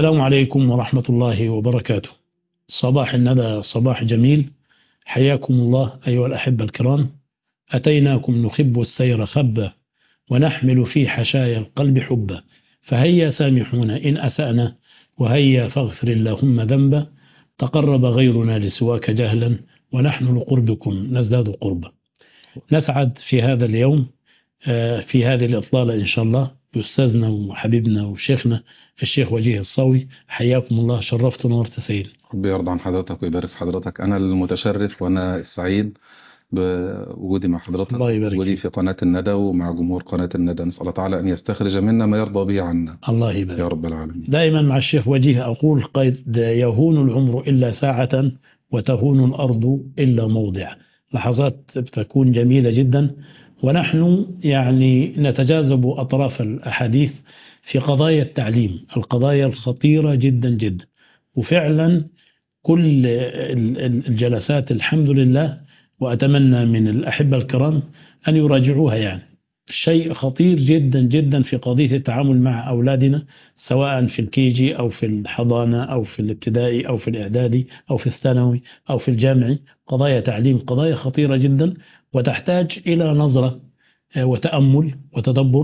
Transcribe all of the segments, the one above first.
السلام عليكم ورحمة الله وبركاته صباح الندى صباح جميل حياكم الله أيها الأحبة الكرام أتيناكم نخب السير خبا ونحمل في حشايا القلب حبا فهيا سامحونا إن أسأنا وهيا فاغفر اللهم ذنبا تقرب غيرنا لسواك جهلا ونحن لقربكم نزداد قربا نسعد في هذا اليوم آه، في هذه الإطلالة إن شاء الله بأستاذنا وحبيبنا وشيخنا الشيخ وجيه الصوي حياكم الله شرفت ونورت سيد ربي يرضى عن حضرتك ويبارك في حضرتك أنا المتشرف وأنا السعيد بوجودي مع حضرتك الله يبارك وجودي فيك في قناة الندى ومع جمهور قناة الندى نسأل الله تعالى أن يستخرج منا ما يرضى به عنا الله يا يبارك رب العالمين دائما مع الشيخ وجيه أقول قد يهون العمر إلا ساعة وتهون الأرض إلا موضع لحظات تكون جميلة جدا ونحن يعني نتجاذب أطراف الأحاديث في قضايا التعليم القضايا الخطيرة جدا جدا وفعلا كل ال- ال- الجلسات الحمد لله وأتمنى من الأحبة الكرام أن يراجعوها يعني شيء خطير جدا جدا في قضية التعامل مع أولادنا سواء في الكيجي أو في الحضانة أو في الابتدائي أو في الإعدادي أو في الثانوي أو في الجامعي قضايا تعليم قضايا خطيرة جدا وتحتاج إلى نظرة آه، وتأمل وتدبر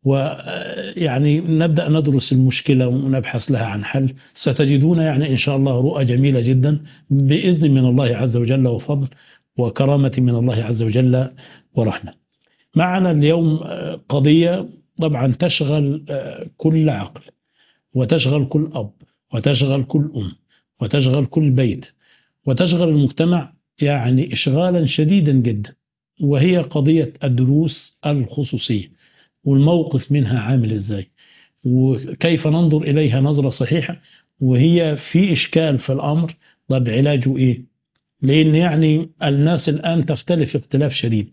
ويعني نبدأ ندرس المشكلة ونبحث لها عن حل ستجدون يعني إن شاء الله رؤى جميلة جدا بإذن من الله عز وجل وفضل وكرامة من الله عز وجل ورحمة معنا اليوم آه، قضية طبعا تشغل آه، كل عقل وتشغل كل أب وتشغل كل أم وتشغل كل بيت وتشغل المجتمع يعني إشغالا شديدا جدا وهي قضية الدروس الخصوصية والموقف منها عامل إزاي وكيف ننظر إليها نظرة صحيحة وهي في إشكال في الأمر طب علاجه إيه لأن يعني الناس الآن تختلف اختلاف شديد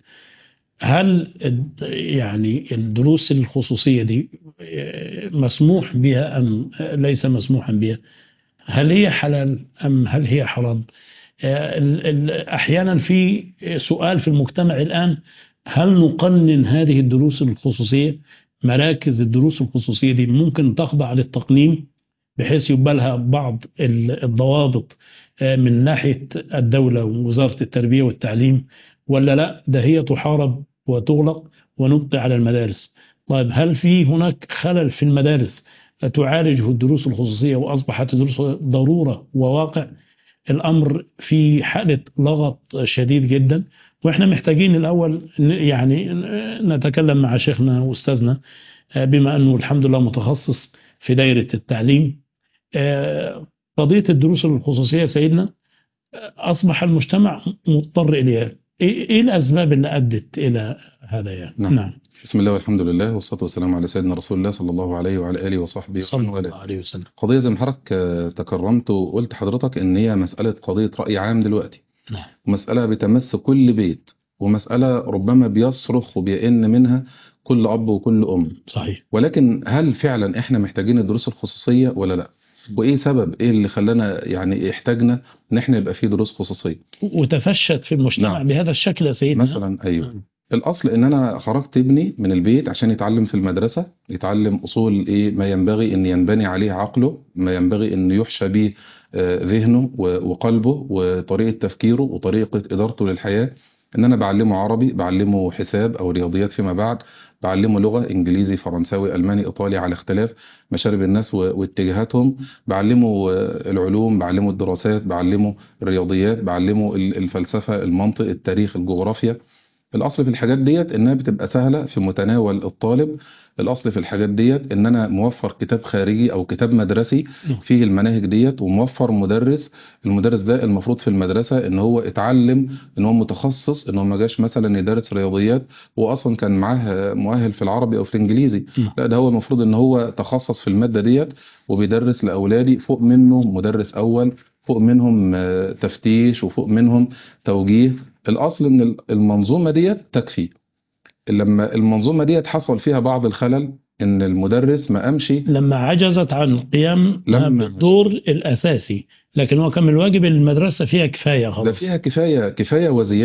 هل الد- يعني الدروس الخصوصية دي آه، مسموح بها أم ليس مسموحا بها هل هي حلال أم هل هي حرام آه، ال- ال- أحيانا في سؤال في المجتمع الآن هل نقنن هذه الدروس الخصوصية مراكز الدروس الخصوصية دي ممكن تخضع للتقنين بحيث يبقى لها بعض ال- الضوابط آه، من ناحية الدولة ووزارة التربية والتعليم ولا لا ده هي تحارب وتغلق ونبقي على المدارس طيب هل في هناك خلل في المدارس تعالجه الدروس الخصوصية وأصبحت الدروس ضرورة وواقع الأمر في حالة لغط شديد جدا وإحنا محتاجين الأول ن- يعني نتكلم مع شيخنا وأستاذنا آه، بما أنه الحمد لله متخصص في دائرة التعليم آه، قضية الدروس الخصوصية سيدنا آه، أصبح المجتمع مضطر إليها إيه إيه الأسباب اللي أدت إلى هذا يعني نعم. نعم بسم الله والحمد لله والصلاة والسلام على سيدنا رسول الله صلى الله عليه وعلى آله وصحبه صلى ومن الله والاه عليه وسلم قضية زي ما حضرتك آه، تكرمت وقلت حضرتك إن هي مسألة قضية رأي عام دلوقتي نعم ومسألة بتمس كل بيت ومسألة ربما بيصرخ وبيئن منها كل أب وكل أم صحيح ولكن هل فعلا احنا محتاجين الدروس الخصوصية ولا لا وايه سبب ايه اللي خلانا يعني احتاجنا ان احنا يبقى في دروس خصوصية وتفشت في المجتمع نعم. بهذا الشكل يا سيدنا مثلا ايوه الاصل ان انا خرجت ابني من البيت عشان يتعلم في المدرسة يتعلم اصول ايه ما ينبغي ان ينبني عليه عقله ما ينبغي ان يحشى به آه، ذهنه و- وقلبه وطريقة تفكيره وطريقة ادارته للحياة ان انا بعلمه عربي بعلمه حساب او رياضيات فيما بعد بعلمه لغة انجليزي فرنساوي الماني ايطالي على اختلاف مشارب الناس و- واتجاهاتهم بعلمه آه، العلوم بعلمه الدراسات بعلمه الرياضيات بعلمه ال- الفلسفة المنطق التاريخ الجغرافيا الاصل في الحاجات ديت انها بتبقى سهله في متناول الطالب الاصل في الحاجات ديت ان انا موفر كتاب خارجي او كتاب مدرسي نعم. فيه المناهج ديت وموفر مدرس المدرس ده المفروض في المدرسه ان هو اتعلم ان هو متخصص ان هو ما جاش مثلا يدرس رياضيات واصلا كان معاه مؤهل في العربي او في الانجليزي نعم. لا ده هو المفروض ان هو تخصص في الماده ديت وبيدرس لاولادي فوق منه مدرس اول فوق منهم آه، تفتيش وفوق منهم توجيه الاصل ان المنظومه ديت تكفي لما المنظومه ديت حصل فيها بعض الخلل ان المدرس ما قامش لما عجزت عن القيام لما- بالدور الأساسي لكن هو كان من الواجب المدرسة فيها كفاية ده خلاص فيها كفايه كفايه وزياده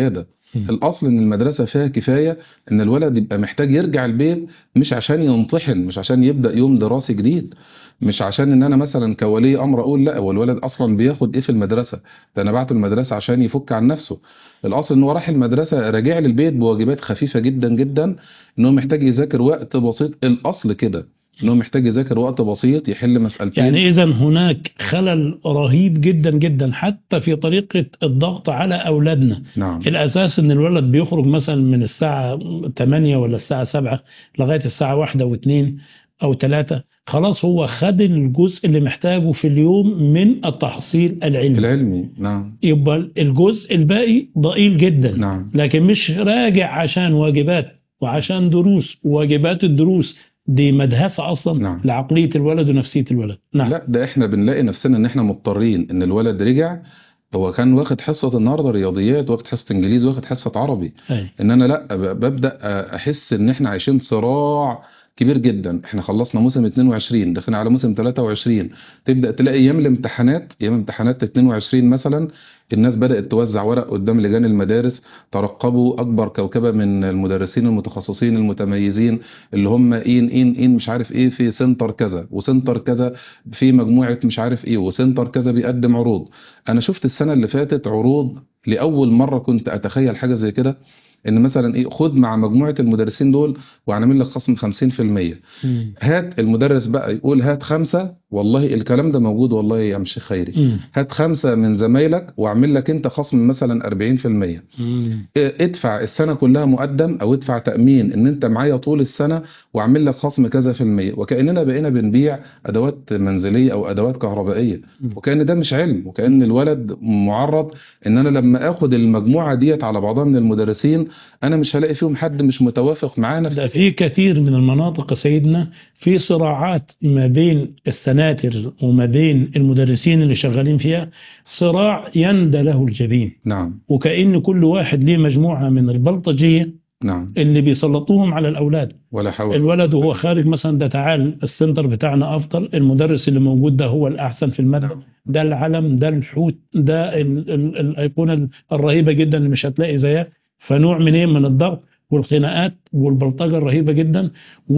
مم. الاصل ان المدرسه فيها كفايه ان الولد يبقى محتاج يرجع البيت مش عشان ينطحن مش عشان يبدا يوم دراسي جديد مش عشان ان انا مثلا كولي امر اقول لا هو الولد اصلا بياخد ايه في المدرسه ده انا بعته المدرسه عشان يفك عن نفسه الاصل ان هو راح المدرسه راجع للبيت بواجبات خفيفه جدا جدا ان هو محتاج يذاكر وقت بسيط الاصل كده ان هو محتاج يذاكر وقت بسيط يحل مسألتين يعني إذا هناك خلل رهيب جدا جدا حتى في طريقة الضغط على أولادنا نعم الأساس إن الولد بيخرج مثلا من الساعة 8 ولا الساعة 7 لغاية الساعة 1 و2 أو 3 خلاص هو خد الجزء اللي محتاجه في اليوم من التحصيل العلمي العلمي نعم يبقى الجزء الباقي ضئيل جدا نعم لكن مش راجع عشان واجبات وعشان دروس وواجبات الدروس دي مدهسة أصلا نعم. لعقلية الولد ونفسية الولد نعم لا ده احنا بنلاقي نفسنا ان احنا مضطرين ان الولد رجع هو كان واخد حصة النهارده رياضيات واخد حصة انجليزي واخد حصة عربي أي. ان انا لا ب- ببدا احس ان احنا عايشين صراع كبير جدا احنا خلصنا موسم 22 داخلين على موسم 23 تبدا تلاقي ايام الامتحانات ايام امتحانات 22 مثلا الناس بدات توزع ورق قدام لجان المدارس ترقبوا اكبر كوكبه من المدرسين المتخصصين المتميزين اللي هم ان ان ان مش عارف ايه في سنتر كذا وسنتر كذا في مجموعه مش عارف ايه وسنتر كذا بيقدم عروض انا شفت السنه اللي فاتت عروض لاول مره كنت اتخيل حاجه زي كده ان مثلا ايه خد مع مجموعه المدرسين دول وهنعمل لك خصم 50% مم. هات المدرس بقى يقول هات خمسه والله الكلام ده موجود والله يا عم شيخ خيري مم. هات خمسه من زمايلك واعمل لك انت خصم مثلا 40% مم. إيه، ادفع السنه كلها مقدم او ادفع تامين ان انت معايا طول السنه واعمل لك خصم كذا في المية وكاننا بقينا بنبيع ادوات منزليه او ادوات كهربائيه مم. وكان ده مش علم وكان الولد معرض ان انا لما اخد المجموعه ديت على بعضها من المدرسين انا مش هلاقي فيهم حد مش متوافق معاه نفس ده في كثير من المناطق يا سيدنا في صراعات ما بين السناتر وما بين المدرسين اللي شغالين فيها صراع يندى له الجبين نعم وكأن كل واحد ليه مجموعة من البلطجية نعم اللي بيسلطوهم على الأولاد ولا حول الولد وهو خارج مثلا ده تعال السنتر بتاعنا أفضل المدرس اللي موجود ده هو الأحسن في المادة نعم. ده العلم ده الحوت ده ال ال الأيقونة الرهيبة جدا اللي مش هتلاقي زيها فنوع من ايه من الضغط والخناقات والبلطجة الرهيبة جدا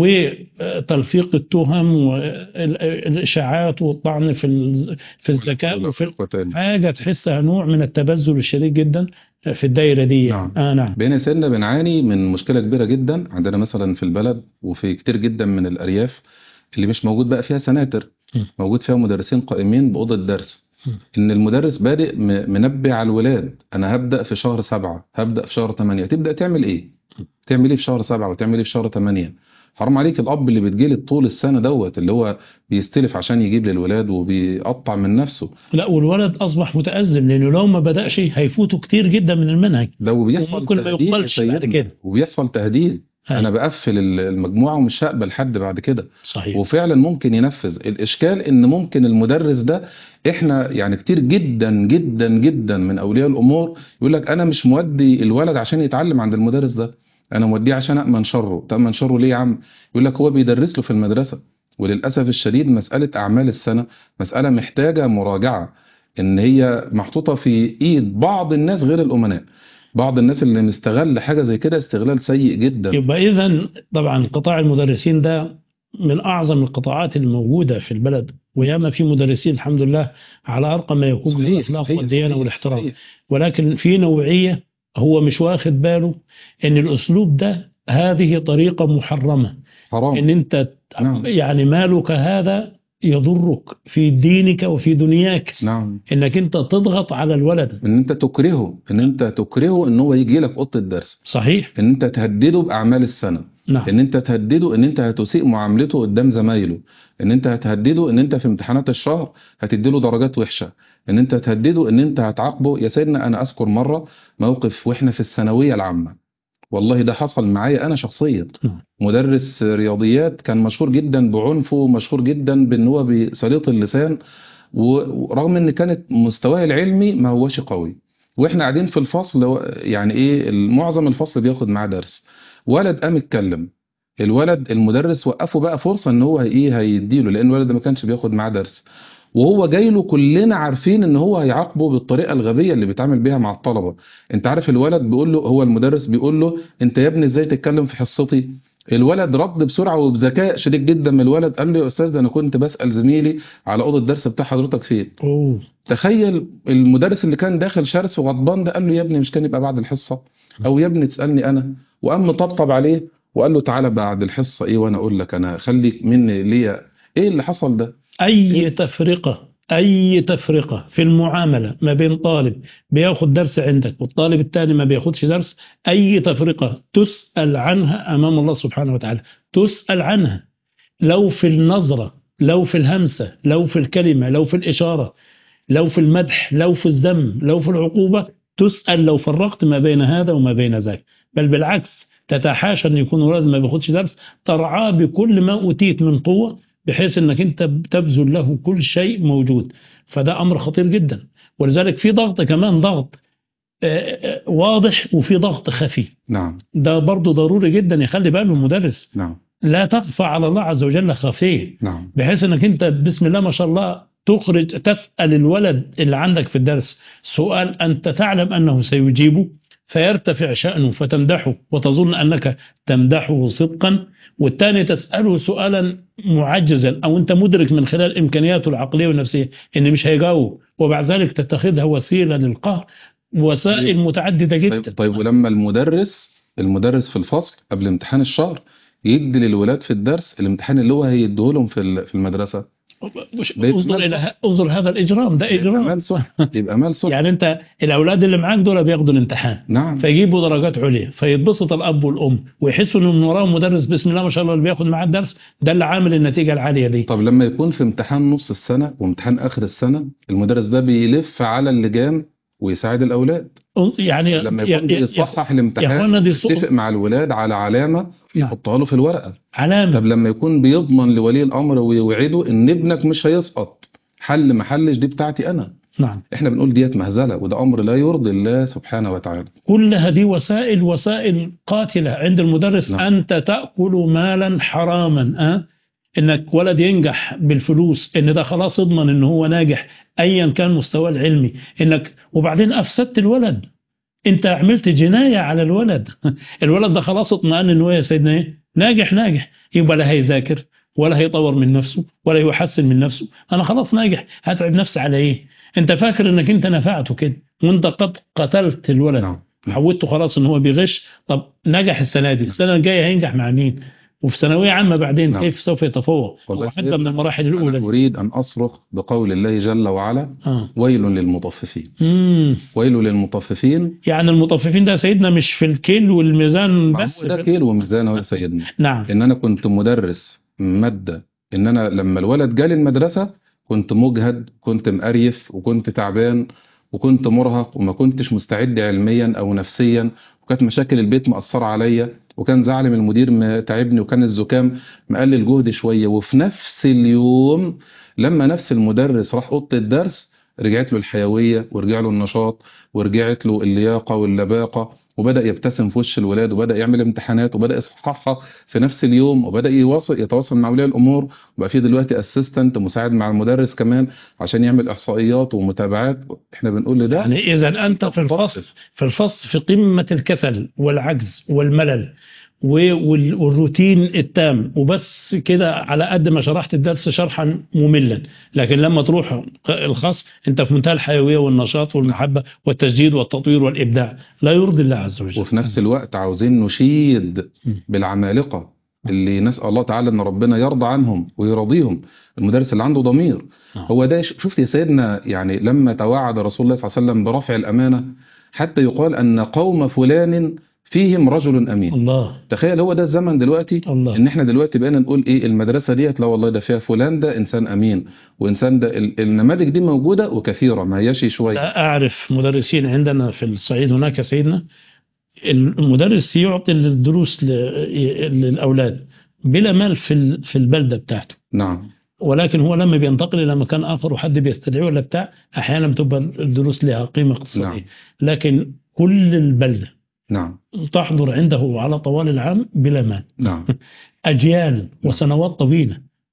وتلفيق التهم والإشاعات والطعن في ال- في الذكاء وفي ال- وفي حاجة تحسها نوع من التبذل الشديد جدا في الدايرة دي نعم. آه نعم بين سنة بنعاني من مشكلة كبيرة جدا عندنا مثلا في البلد وفي كتير جدا من الأرياف اللي مش موجود بقى فيها سناتر م. موجود فيها مدرسين قائمين بأوضة درس م. إن المدرس بادئ م- منبه على الولاد أنا هبدأ في شهر سبعة هبدأ في شهر تمانية تبدأ تعمل إيه؟ تعمل إيه في شهر سبعة وتعمل إيه في شهر تمانية؟ حرام عليك الأب اللي بتجيلي طول السنة دوت اللي هو بيستلف عشان يجيب للولاد وبيقطع من نفسه لا والولد أصبح متأزم لأنه لو ما بدأش هيفوتوا كتير جدا من المنهج ده وبيحصل وممكن ما تهديد يا يقبلش بعد سيدنا. كده. وبيحصل تهديد هاي. انا بقفل ال- المجموعه ومش هقبل حد بعد كده صحيح وفعلا ممكن ينفذ الاشكال ان ممكن المدرس ده احنا يعني كتير جدا جدا جدا من اولياء الامور يقول لك انا مش مودي الولد عشان يتعلم عند المدرس ده انا موديه عشان امن شره تامن شره ليه يا عم يقول لك هو بيدرس له في المدرسه وللاسف الشديد مساله اعمال السنه مساله محتاجه مراجعه ان هي محطوطه في ايد بعض الناس غير الامناء بعض الناس اللي مستغل حاجه زي كده استغلال سيء جدا يبقى إذا طبعا قطاع المدرسين ده من أعظم القطاعات الموجودة في البلد وياما في مدرسين الحمد لله على أرقى ما يكون من الأخلاق والديانة والاحترام صحيح. ولكن في نوعية هو مش واخد باله ان الاسلوب ده هذه طريقة محرمة حرام ان انت نعم. يعني مالك هذا يضرك في دينك وفي دنياك نعم انك انت تضغط على الولد ان انت تكرهه ان انت تكرهه ان هو يجي لك اوضه الدرس صحيح ان انت تهدده باعمال السنه نعم ان انت تهدده ان انت هتسيء معاملته قدام زمايله ان انت هتهدده ان انت في امتحانات الشهر هتديله درجات وحشه ان انت تهدده ان انت هتعاقبه يا سيدنا انا اذكر مره موقف واحنا في الثانويه العامه والله ده حصل معايا انا شخصيا نعم. مدرس رياضيات كان مشهور جدا بعنفه مشهور جدا بان هو بسليط اللسان و- ورغم ان كانت مستواه العلمي ما هوش قوي واحنا قاعدين في الفصل يعني ايه معظم الفصل بياخد معاه درس ولد قام اتكلم الولد المدرس وقفه بقى فرصه ان هو ايه هيديله لان الولد ده ما كانش بياخد معاه درس وهو جاي له كلنا عارفين ان هو هيعاقبه بالطريقه الغبيه اللي بيتعامل بيها مع الطلبه انت عارف الولد بيقول له هو المدرس بيقول له انت يا ابني ازاي تتكلم في حصتي الولد رد بسرعه وبذكاء شديد جدا من الولد قال له يا استاذ ده انا كنت بسال زميلي على اوضه الدرس بتاع حضرتك فين أوه. تخيل المدرس اللي كان داخل شرس وغضبان ده قال له يا ابني مش كان يبقى بعد الحصه او يا ابني تسالني انا وقام طبطب عليه وقال له تعالى بعد الحصه ايه وانا اقول لك انا خليك مني ليا ايه اللي حصل ده أي تفرقة أي تفرقة في المعاملة ما بين طالب بياخد درس عندك والطالب الثاني ما بياخدش درس أي تفرقة تسأل عنها أمام الله سبحانه وتعالى تسأل عنها لو في النظرة لو في الهمسة لو في الكلمة لو في الإشارة لو في المدح لو في الذم لو في العقوبة تسأل لو فرقت ما بين هذا وما بين ذاك بل بالعكس تتحاشى أن يكون ولد ما بياخدش درس ترعاه بكل ما أوتيت من قوة بحيث انك انت بتبذل له كل شيء موجود فده امر خطير جدا ولذلك في ضغط كمان ضغط آه، آه، واضح وفي ضغط خفي نعم ده برضه ضروري جدا يخلي باله المدرس نعم لا تخفى على الله عز وجل خافيه نعم بحيث انك انت بسم الله ما شاء الله تخرج تسال الولد اللي عندك في الدرس سؤال انت تعلم انه سيجيبه فيرتفع شأنه فتمدحه وتظن أنك تمدحه صدقا والثاني تسأله سؤالا معجزا أو أنت مدرك من خلال إمكانياته العقلية والنفسية إن مش هيجاوب وبعد ذلك تتخذها وسيلة للقهر وسائل متعددة جدا طيب, طيب ولما المدرس المدرس في الفصل قبل امتحان الشهر يدي للولاد في الدرس الامتحان اللي هو هيديه لهم في ال- في المدرسه مش- بيت انظر مال إلى ه- انظر هذا الإجرام ده يبقى إجرام مال صلح يبقى مال صلح يعني أنت الأولاد اللي معاك دول بياخدوا الامتحان نعم فيجيبوا درجات عليا فيتبسط الاب والام ويحسوا ان من وراهم مدرس بسم الله ما شاء الله اللي بياخد معاه الدرس ده اللي عامل النتيجه العاليه دي طب لما يكون في امتحان نص السنه وامتحان اخر السنه المدرس ده بيلف على اللجان ويساعد الاولاد يعني لما يا- يكون يا- بيصحح يا الامتحان اخوانا دي سوء يتفق مع الولاد على علامه نعم. يحطها له في الورقه علامه طب لما يكون بيضمن لولي الامر ويوعده ان ابنك مش هيسقط حل محلش دي بتاعتي انا نعم احنا بنقول ديت مهزله وده امر لا يرضي الله سبحانه وتعالى كل هذه وسائل وسائل قاتله عند المدرس نعم. انت تاكل مالا حراما أه؟ انك ولد ينجح بالفلوس ان ده خلاص اضمن ان هو ناجح ايا كان مستواه العلمي انك وبعدين افسدت الولد انت عملت جنايه على الولد الولد ده خلاص اطمئن ان هو يا سيدنا ايه ناجح ناجح يبقى لا هيذاكر ولا هيطور من نفسه ولا يحسن من نفسه انا خلاص ناجح هتعب نفسي على ايه انت فاكر انك انت نفعته كده وانت قد قتلت الولد نعم نعم. عودته خلاص ان هو بيغش طب نجح السنه دي السنه الجايه هينجح مع مين وفي ثانويه عامه بعدين نعم. كيف سوف يتفوق والله وحتى سيدنا، من المراحل الاولى أنا دي. اريد ان اصرخ بقول الله جل وعلا اه ويل للمطففين امم ويل للمطففين يعني المطففين ده سيدنا مش في الكيل والميزان ما بس هو ده في- كيل وميزان يا سيدنا نعم ان انا كنت مدرس ماده ان انا لما الولد جالي المدرسه كنت مجهد كنت مقريف وكنت تعبان وكنت مرهق وما كنتش مستعد علميا او نفسيا وكانت مشاكل البيت مأثرة عليا وكان زعل من المدير م- تعبني وكان الزكام مقلل جهدي شويه وفي نفس اليوم لما نفس المدرس راح اوضه الدرس رجعت له الحيويه ورجع له النشاط ورجعت له اللياقه واللباقه وبدا يبتسم في وش الولاد وبدا يعمل امتحانات وبدا يصححها في نفس اليوم وبدا يواصل يتواصل مع اولياء الامور وبقى في دلوقتي اسيستنت مساعد مع المدرس كمان عشان يعمل احصائيات ومتابعات احنا بنقول لده يعني اذا انت في الفصل في الفصل في قمه الكسل والعجز والملل و- وال- والروتين التام وبس كده على قد ما شرحت الدرس شرحا مملا لكن لما تروح الخاص انت في منتهى الحيويه والنشاط والمحبه والتجديد والتطوير والابداع لا يرضي الله عز وجل وفي نفس الوقت عاوزين نشيد م. بالعمالقة اللي نسأل الله تعالى ان ربنا يرضى عنهم ويرضيهم المدرس اللي عنده ضمير نعم. هو ده ش- شفت يا سيدنا يعني لما توعد رسول الله صلى الله عليه وسلم برفع الأمانة حتى يقال أن قوم فلان فيهم رجل أمين الله تخيل هو ده الزمن دلوقتي الله ان احنا دلوقتي بقينا نقول ايه المدرسه ديت لا والله ده فيها فلان ده انسان امين وانسان ده ال- النماذج دي موجوده وكثيره ما هياش شويه أعرف مدرسين عندنا في الصعيد هناك سيدنا المدرس يعطي الدروس ل- للأولاد بلا مال في ال- في البلدة بتاعته نعم ولكن هو لما بينتقل إلى مكان آخر وحد بيستدعيه ولا بتاع أحيانا بتبقى الدروس لها قيمة اقتصادية نعم. لكن كل البلدة نعم تحضر عنده على طوال العام بلا مال نعم أجيال وسنوات طويلة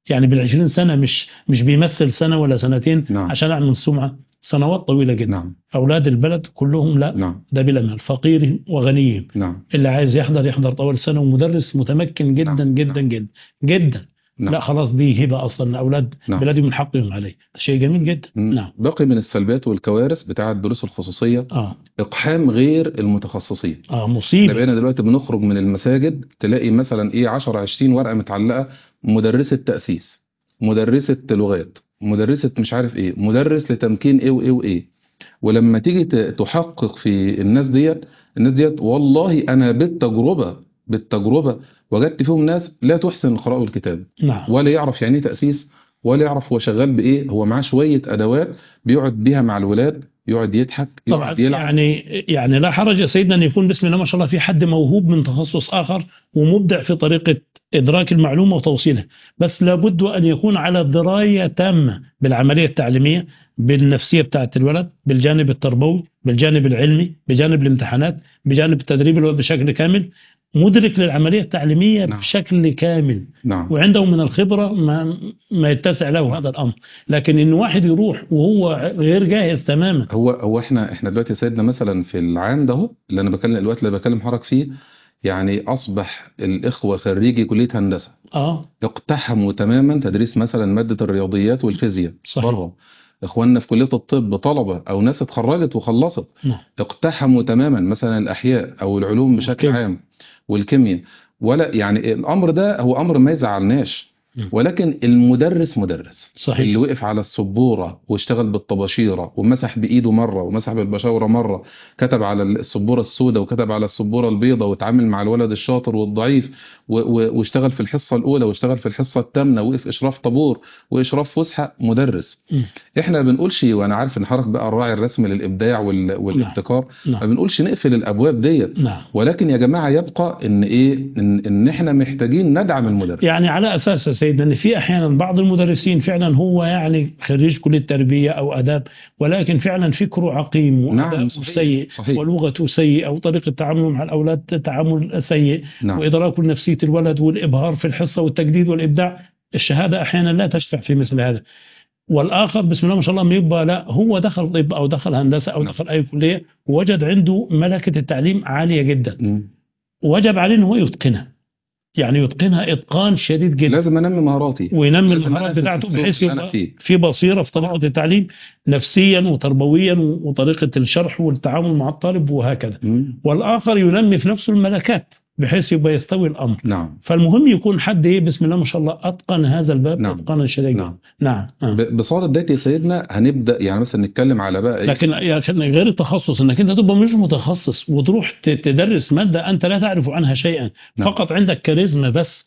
يعني بالعشرين سنة مش مش بيمثل سنة ولا سنتين نعم عشان أعمل سمعة سنوات طويلة جدا نعم أولاد البلد كلهم لا نعم ده بلا مال فقير وغني نعم اللي عايز يحضر يحضر طول سنة ومدرس متمكن جدا نعم، جدا نعم. جدا جدا نعم لا خلاص دي هبة أصلا أولاد نعم. بلادي من حقهم عليه ده شيء جميل جدا مم. نعم باقي من السلبيات والكوارث بتاعة الدروس الخصوصية آه إقحام غير المتخصصين آه احنا مصيبة بقينا دلوقتي بنخرج من المساجد تلاقي مثلا ايه 10 20 ورقه متعلقه مدرسه تاسيس مدرسه لغات مدرسه مش عارف ايه مدرس لتمكين ايه وايه وايه ولما تيجي ت- تحقق في الناس ديت الناس ديت والله انا بالتجربه بالتجربه وجدت فيهم ناس لا تحسن القراءه والكتابه نعم ولا يعرف يعني ايه تاسيس ولا يعرف هو شغال بايه هو معاه شويه ادوات بيقعد بيها مع الولاد يقعد يضحك طبعا يقعد يلعب يعني يعني لا حرج يا سيدنا ان يكون بسم الله ما شاء الله في حد موهوب من تخصص اخر ومبدع في طريقه ادراك المعلومه وتوصيلها بس لابد ان يكون على درايه تامه بالعمليه التعليميه بالنفسيه بتاعه الولد بالجانب التربوي بالجانب العلمي بجانب الامتحانات بجانب تدريب الولد بشكل كامل مدرك للعمليه التعليميه نعم. بشكل كامل نعم وعنده من الخبرة ما, ما يتسع له هذا الأمر لكن إن واحد يروح وهو غير جاهز تماما هو هو احنا احنا دلوقتي سيدنا مثلا في العام ده اهو اللي انا بكلم الوقت اللي بكلم حضرتك فيه يعني اصبح الاخوه خريجي كليه هندسه آه اقتحموا تماما تدريس مثلا ماده الرياضيات والفيزياء صحيح. بره اخواننا في كليه الطب طلبه او ناس اتخرجت وخلصت نعم اقتحموا تماما مثلا الاحياء او العلوم بشكل والكيمياء. عام والكيمياء ولا يعني الامر ده هو امر ما يزعلناش مم. ولكن المدرس مدرس صحيح اللي وقف على السبورة واشتغل بالطباشيرة ومسح بإيده مرة ومسح بالبشاورة مرة كتب على السبورة السوداء وكتب على السبورة البيضاء وتعامل مع الولد الشاطر والضعيف و- و- واشتغل في الحصة الأولى واشتغل في الحصة الثامنة وقف إشراف طابور وإشراف فسحة مدرس مم. احنا ما بنقولش وانا عارف ان حضرتك بقى الراعي الرسمي للابداع وال- والابتكار ما نعم بنقولش نقفل الابواب ديت نعم ولكن يا جماعه يبقى ان ايه ان, إن احنا محتاجين ندعم المدرس يعني على أساس يا سيدنا أن في أحيانا بعض المدرسين فعلا هو يعني خريج كلية تربية أو أداب ولكن فعلا فكره عقيم وأداؤه نعم صحيح سيء صحيح ولغته سيئة وطريقة تعامله مع الأولاد تعامل سيء نعم وإدراكه لنفسية الولد والإبهار في الحصة والتجديد والإبداع الشهادة أحيانا لا تشفع في مثل هذا والآخر بسم الله ما شاء الله ما يبقى لا هو دخل طب أو دخل هندسة أو نعم. دخل أي كلية ووجد عنده ملكة التعليم عالية جدا مم. وجب عليه أنه هو يتقنها يعني يتقنها إتقان شديد جدا لازم انمي مهاراتي وينمي لازم المهارات أنافس بتاعته السوق بحيث اللي أنا يبقى فيه. في بصيرة في طريقة التعليم نفسيا وتربويا وطريقة الشرح والتعامل مع الطالب وهكذا مم. والآخر ينمي في نفسه الملكات بحيث يبقى يستوي الأمر نعم فالمهم يكون حد ايه بسم الله ما شاء الله اتقن هذا الباب نعم. اتقانا شديدا نعم نعم آه. ب- بصدد ديت يا سيدنا هنبدا يعني مثلا نتكلم على بقى إيه؟ لكن لكن غير التخصص انك انت تبقى مش متخصص وتروح ت- تدرس ماده انت لا تعرف عنها شيئا نعم. فقط عندك كاريزما بس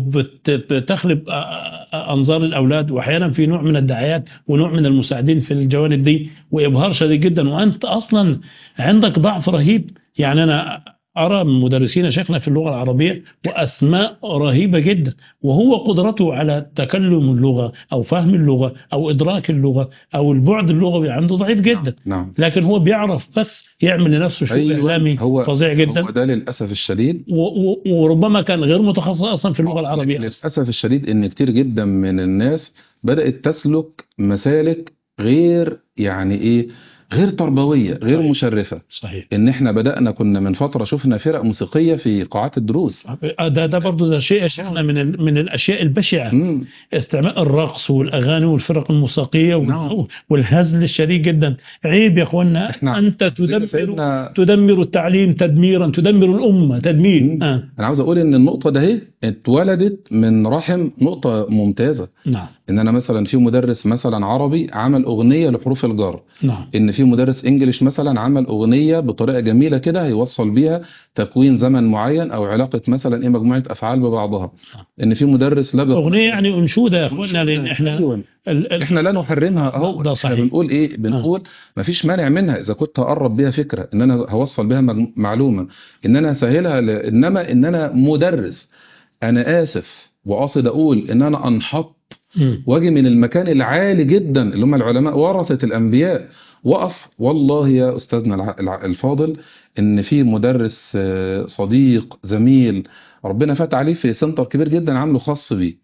وبتخلب انظار الاولاد واحيانا في نوع من الدعايات ونوع من المساعدين في الجوانب دي وابهار شديد جدا وانت اصلا عندك ضعف رهيب يعني انا ارى من مدرسين شيخنا في اللغه العربيه واسماء رهيبه جدا وهو قدرته على تكلم اللغه او فهم اللغه او ادراك اللغه او البعد اللغوي عنده ضعيف جدا نعم لكن هو بيعرف بس يعمل لنفسه شغل أيوة، اعلامي هو- فظيع جدا هو ده للاسف الشديد و- و- وربما كان غير متخصص اصلا في اللغه العربيه للاسف الشديد ان كتير جدا من الناس بدات تسلك مسالك غير يعني ايه غير تربويه غير صحيح. مشرفه صحيح ان احنا بدانا كنا من فتره شفنا فرق موسيقيه في قاعات الدروس ده ده برضه ده شيء شيخنا من ال- من الاشياء البشعه مم. استعمال الرقص والاغاني والفرق الموسيقيه وال- نعم. والهزل الشديد جدا عيب يا اخوانا إحنا انت سيدنا- تدمر سيدنا تدمر التعليم تدميرا تدمر الامه تدمير مم. آه. انا عاوز اقول ان النقطه ده اهي اتولدت من رحم نقطه ممتازه نعم ان انا مثلا في مدرس مثلا عربي عمل اغنيه لحروف الجر نعم ان في مدرس انجليش مثلا عمل اغنيه بطريقه جميله كده هيوصل بيها تكوين زمن معين او علاقه مثلا ايه مجموعه افعال ببعضها ان في مدرس لبق اغنيه يعني انشوده يا اخوانا لان احنا أيوة. ال- ال- احنا لا نحرمها اهو ده احنا صحيح. بنقول ايه بنقول مفيش مانع منها اذا كنت هقرب بيها فكره ان انا هوصل بيها مج- معلومه ان انا اسهلها ل... انما ان انا مدرس انا اسف وقاصد اقول ان انا انحط مم. واجي من المكان العالي جدا اللي هم العلماء ورثة الأنبياء وقف والله يا أستاذنا الع- الع- الفاضل إن في مدرس آه، صديق زميل ربنا فتح عليه في سنتر كبير جدا عامله خاص بيه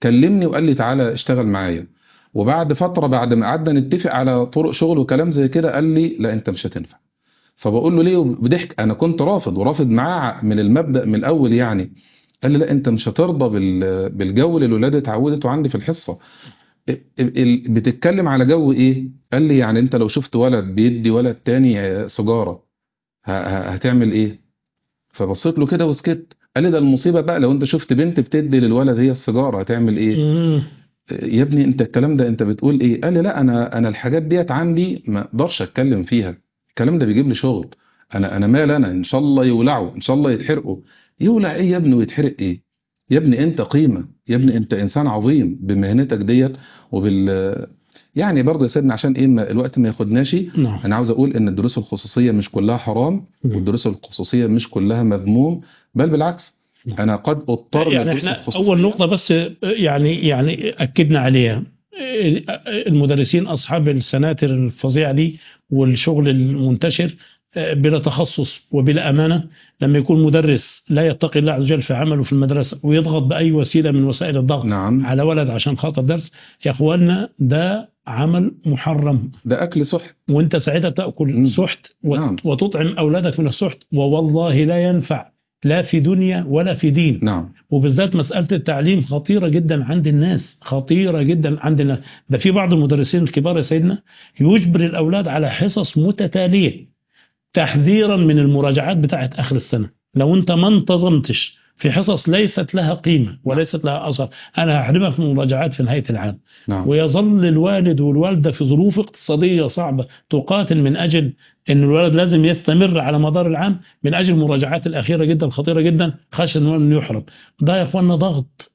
كلمني وقال لي تعالى اشتغل معايا وبعد فتره بعد ما قعدنا نتفق على طرق شغل وكلام زي كده قال لي لا انت مش هتنفع فبقول له ليه بضحك انا كنت رافض ورافض معاه من المبدا من الاول يعني قال لي لا انت مش هترضى بال- بالجو اللي الولاد اتعودتوا عندي في الحصه ال- ال- بتتكلم على جو ايه قال لي يعني انت لو شفت ولد بيدي ولد تاني سيجاره ه- ه- هتعمل ايه فبصيت له كده وسكت قال لي ده المصيبه بقى لو انت شفت بنت بتدي للولد هي السيجاره هتعمل ايه مم. يا ابني انت الكلام ده انت بتقول ايه قال لي لا انا انا الحاجات ديت عندي ما اقدرش اتكلم فيها الكلام ده بيجيب لي شغل انا انا مال انا ان شاء الله يولعوا ان شاء الله يتحرقوا يولع ايه يا ابني ويتحرق ايه يا ابني انت قيمة يا ابني انت انسان عظيم بمهنتك ديت وبال يعني برضه يا سيدنا عشان ايه ما الوقت ما ياخدناش نعم انا عاوز اقول ان الدروس الخصوصيه مش كلها حرام مم. والدروس الخصوصية مش كلها مذموم بل بالعكس نعم. انا قد اضطر يعني للدروس احنا الخصوصية اول نقطه بس يعني يعني اكدنا عليها المدرسين اصحاب السناتر الفظيعه دي والشغل المنتشر بلا تخصص وبلا امانه لما يكون مدرس لا يتقي الله عز وجل في عمله في المدرسه ويضغط باي وسيله من وسائل الضغط نعم على ولد عشان خاطر درس يا اخوانا ده عمل محرم ده اكل سحت وانت ساعتها تاكل مم. سحت وت- نعم. وتطعم اولادك من السحت ووالله لا ينفع لا في دنيا ولا في دين نعم وبالذات مسألة التعليم خطيرة جدا عند الناس خطيرة جدا عند الناس ده في بعض المدرسين الكبار يا سيدنا يجبر الأولاد على حصص متتالية تحذيرا من المراجعات بتاعت آخر السنة لو أنت ما انتظمتش في حصص ليست لها قيمة وليست لها أثر أنا هحرمك من المراجعات في نهاية العام نعم ويظل الوالد والوالدة في ظروف اقتصادية صعبة تقاتل من أجل أن الولد لازم يستمر على مدار العام من أجل المراجعات الأخيرة جدا خطيرة جدا خشية أنه يحرم ده يا أخوانا ضغط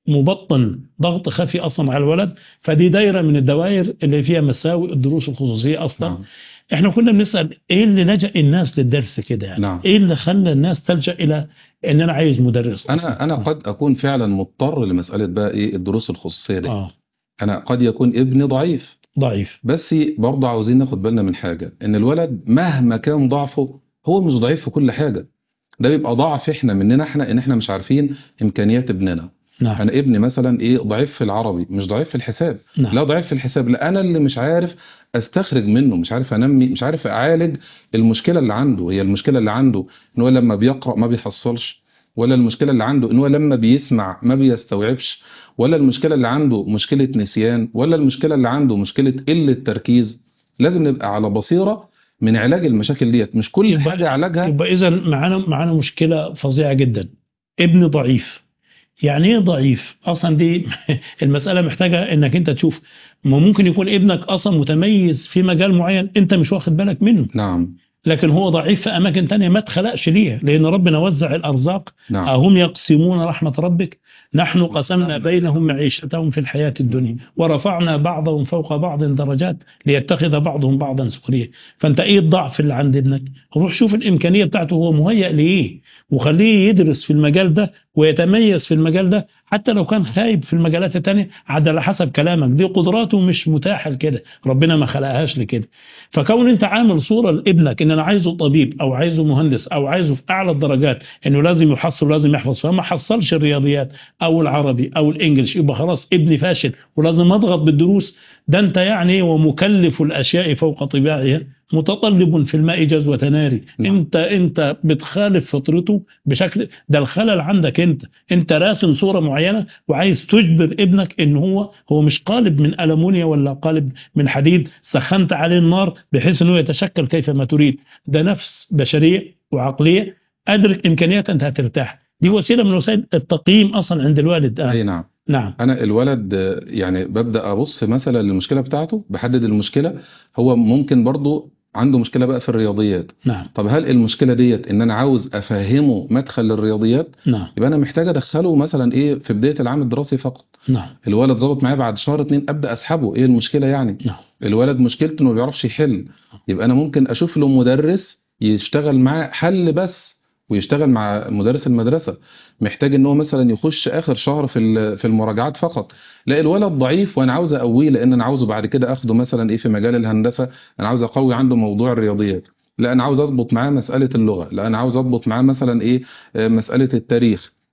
مبطن ضغط خفي أصلا على الولد فدي دايرة من الدوائر اللي فيها مساوئ الدروس الخصوصية أصلا نعم احنا كنا بنسأل ايه اللي لجأ الناس للدرس كده يعني نعم. ايه اللي خلى الناس تلجأ الى ان انا عايز مدرس انا انا قد اكون فعلا مضطر لمساله بقى ايه الدروس الخصوصيه دي اه انا قد يكون ابني ضعيف ضعيف بس برضه عاوزين ناخد بالنا من حاجه ان الولد مهما كان ضعفه هو مش ضعيف في كل حاجه ده بيبقى ضعف احنا مننا احنا ان احنا مش عارفين امكانيات ابننا نعم انا ابني مثلا ايه ضعيف في العربي مش ضعيف في الحساب نعم لا ضعيف في الحساب لا انا اللي مش عارف استخرج منه مش عارف انمي مش عارف اعالج المشكله اللي عنده هي المشكله اللي عنده ان هو لما بيقرا ما بيحصلش ولا المشكله اللي عنده ان هو لما بيسمع ما بيستوعبش ولا المشكله اللي عنده مشكله نسيان ولا المشكله اللي عنده مشكله قله تركيز لازم نبقى على بصيره من علاج المشاكل ديت مش كل يبقى- حاجه علاجها يبقى اذا معانا معانا مشكله فظيعه جدا ابن ضعيف يعني ايه ضعيف اصلا دي المساله محتاجه انك انت تشوف ما ممكن يكون ابنك اصلا متميز في مجال معين انت مش واخد بالك منه نعم لكن هو ضعيف في اماكن تانية ما اتخلقش ليها لان ربنا وزع الارزاق نعم أهم يقسمون رحمة ربك نحن قسمنا بينهم معيشتهم في الحياة الدنيا ورفعنا بعضهم فوق بعض درجات ليتخذ بعضهم بعضا سخرية فأنت إيه الضعف اللي عند ابنك روح شوف الإمكانية بتاعته هو مهيأ لإيه وخليه يدرس في المجال ده ويتميز في المجال ده حتى لو كان خايب في المجالات التانية عاد على حسب كلامك دي قدراته مش متاحة لكده ربنا ما خلقهاش لكده فكون انت عامل صورة لابنك ان انا عايزه طبيب او عايزه مهندس او عايزه في اعلى الدرجات انه لازم يحصل ولازم يحفظ فما حصلش الرياضيات او العربي او الانجليش يبقى خلاص ابني فاشل ولازم اضغط بالدروس ده انت يعني ومكلف الاشياء فوق طباعها متطلب في الماء جزوة ناري نعم. انت انت بتخالف فطرته بشكل ده الخلل عندك انت انت راسم صورة معينة وعايز تجبر ابنك ان هو هو مش قالب من ألمونيا ولا قالب من حديد سخنت عليه النار بحيث انه يتشكل كيفما تريد ده نفس بشرية وعقلية ادرك امكانيات انت هترتاح دي وسيلة من وسائل التقييم اصلا عند الوالد آه. اي نعم نعم انا الولد آه، يعني ببدا ابص مثلا للمشكله بتاعته بحدد المشكله هو ممكن برضو عنده مشكله بقى في الرياضيات نعم طب هل المشكله ديت ان انا عاوز افهمه مدخل للرياضيات نعم يبقى انا محتاج ادخله مثلا ايه في بدايه العام الدراسي فقط نعم الولد ظبط معايا بعد شهر اتنين ابدا اسحبه ايه المشكله يعني نعم الولد مشكلته انه ما بيعرفش يحل يبقى انا ممكن اشوف له مدرس يشتغل معاه حل بس ويشتغل مع مدرس المدرسه محتاج ان هو مثلا يخش اخر شهر في ال- في المراجعات فقط لا الولد ضعيف وانا عاوز اقويه لان انا عاوزه بعد كده اخده مثلا ايه في مجال الهندسه انا عاوز اقوي عنده موضوع الرياضيات لا انا عاوز اضبط معاه مساله اللغه لا انا عاوز اضبط معاه مثلا ايه آه، مساله التاريخ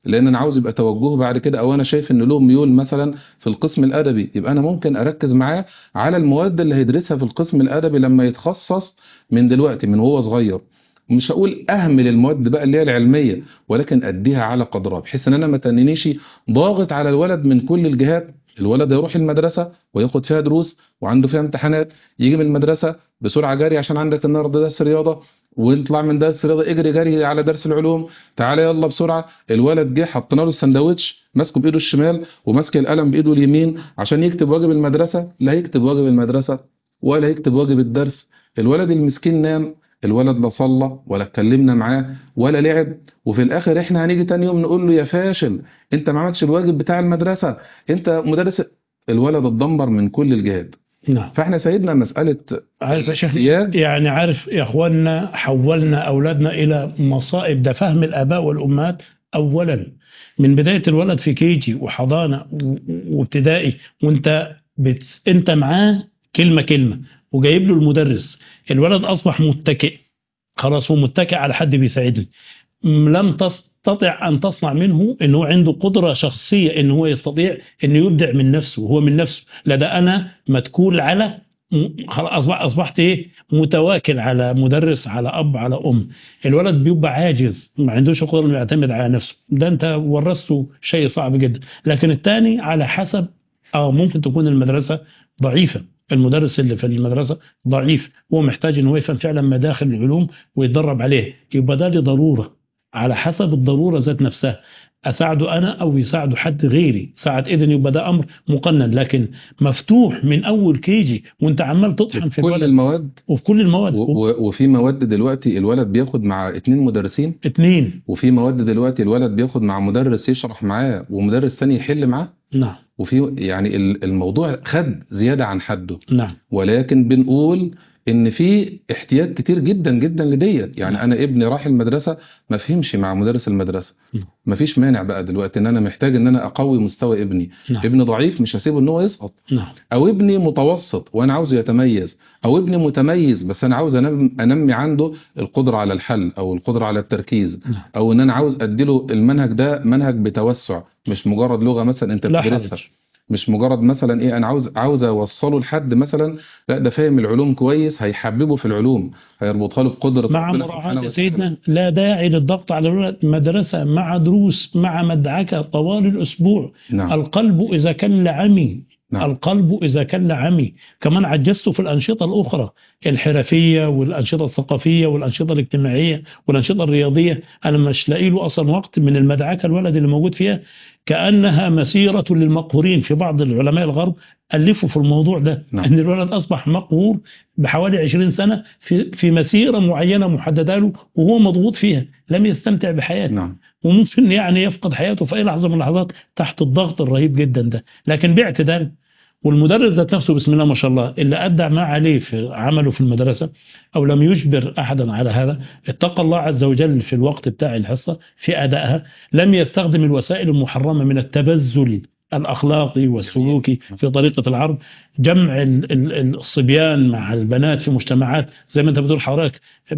لان انا عاوز يبقى توجهه بعد كده او انا شايف ان له ميول مثلا في القسم الادبي يبقى انا ممكن اركز معاه على المواد اللي هيدرسها في القسم الادبي لما يتخصص من دلوقتي من وهو صغير مش هقول اهمل المواد بقى اللي هي العلميه ولكن اديها على قدرها بحيث ان انا ما تنينيش ضاغط على الولد من كل الجهات الولد يروح المدرسه وياخد فيها دروس وعنده فيها امتحانات يجي من المدرسه بسرعه جري عشان عندك النهارده درس رياضه ويطلع من درس الرياضه اجري جري على درس العلوم تعالى يلا بسرعه الولد جه حطينا له السندوتش ماسكه بايده الشمال وماسك القلم بايده اليمين عشان يكتب واجب المدرسه لا هيكتب واجب المدرسه ولا هيكتب واجب الدرس الولد المسكين نام الولد لا صلى ولا اتكلمنا معاه ولا لعب وفي الاخر احنا هنيجي تاني يوم نقول له يا فاشل انت ما عملتش الواجب بتاع المدرسه انت مدرس الولد اتدمر من كل الجهات نعم فاحنا سيدنا مساله عارف يا شيخ الاحتياج يعني عارف يا اخواننا حولنا اولادنا الى مصائب ده فهم الاباء والامهات اولا من بدايه الولد في كيجي وحضانه و- وابتدائي وانت بت... انت معاه كلمه كلمه وجايب له المدرس الولد اصبح متكئ خلاص هو متكئ على حد بيساعدني م- لم تستطع ان تصنع منه ان هو عنده قدره شخصيه ان هو يستطيع انه يبدع من نفسه هو من نفسه لا ده انا متكول على م- خلاص اصبح اصبحت ايه متواكل على مدرس على اب على ام الولد بيبقى عاجز ما عندوش قدره انه يعتمد على نفسه ده انت ورثته شيء صعب جدا لكن الثاني على حسب او ممكن تكون المدرسه ضعيفه المدرس اللي في المدرسه ضعيف هو محتاج ان هو يفهم فعلا مداخل العلوم ويتدرب عليه يبقى ده لضروره على حسب الضروره ذات نفسها اساعده انا او يساعده حد غيري ساعد اذن يبقى ده امر مقنن لكن مفتوح من اول كيجي وانت عمال تطحن في كل الولد المواد وفي كل المواد و- و- وفي مواد دلوقتي الولد بياخد مع اتنين مدرسين اثنين وفي مواد دلوقتي الولد بياخد مع مدرس يشرح معاه ومدرس تاني يحل معاه نعم وفي يعني ال- الموضوع خد زيادة عن حده نعم ولكن بنقول ان في احتياج كتير جدا جدا لديت يعني نعم. انا ابني راح المدرسه ما فهمش مع مدرس المدرسه نعم. ما فيش مانع بقى دلوقتي ان انا محتاج ان انا اقوي مستوى ابني نعم ابني ضعيف مش هسيبه ان هو يسقط نعم او ابني متوسط وانا عاوزه يتميز او ابني متميز بس انا عاوز أنم- انمي عنده القدره على الحل او القدره على التركيز نعم. او ان انا عاوز اديله المنهج ده منهج بتوسع مش مجرد لغه مثلا انت لا بتدرسها حرج مش مجرد مثلا ايه انا عاوز عاوز اوصله لحد مثلا لا ده فاهم العلوم كويس هيحببه في العلوم هيربطها له بقدره مع ربنا مراعاة سبحانه يا وتعالى سيدنا لا داعي للضغط على الولد مدرسة مع دروس مع مدعكة طوال الأسبوع نعم القلب إذا كان لعمي نعم القلب إذا كان لعمي كمان عجزته في الأنشطة الأخرى الحرفية والأنشطة الثقافية والأنشطة الاجتماعية والأنشطة الرياضية أنا مش لاقي له أصلا وقت من المدعكة الولد اللي موجود فيها كأنها مسيرة للمقهورين في بعض العلماء الغرب ألفوا في الموضوع ده نعم. أن الولد أصبح مقهور بحوالي 20 سنة في في مسيرة معينة محددة له وهو مضغوط فيها لم يستمتع بحياته نعم وممكن يعني يفقد حياته في اي لحظه من اللحظات تحت الضغط الرهيب جدا ده لكن باعتدال والمدرس ذات نفسه بسم الله ما شاء الله اللي ادى ما عليه في عمله في المدرسه او لم يجبر احدا على هذا اتقى الله عز وجل في الوقت بتاع الحصه في ادائها لم يستخدم الوسائل المحرمه من التبذل الاخلاقي والسلوكي في طريقه العرض جمع ال- ال- الصبيان مع البنات في مجتمعات زي ما انت بتقول حضرتك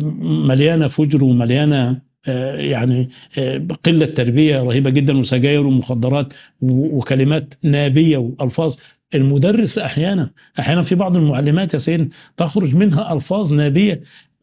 مليانه فجر ومليانه آه، يعني آه، قله تربيه رهيبه جدا وسجاير ومخدرات و- وكلمات نابيه والفاظ المدرس احيانا احيانا في بعض المعلمات يا سيدنا تخرج منها الفاظ نابيه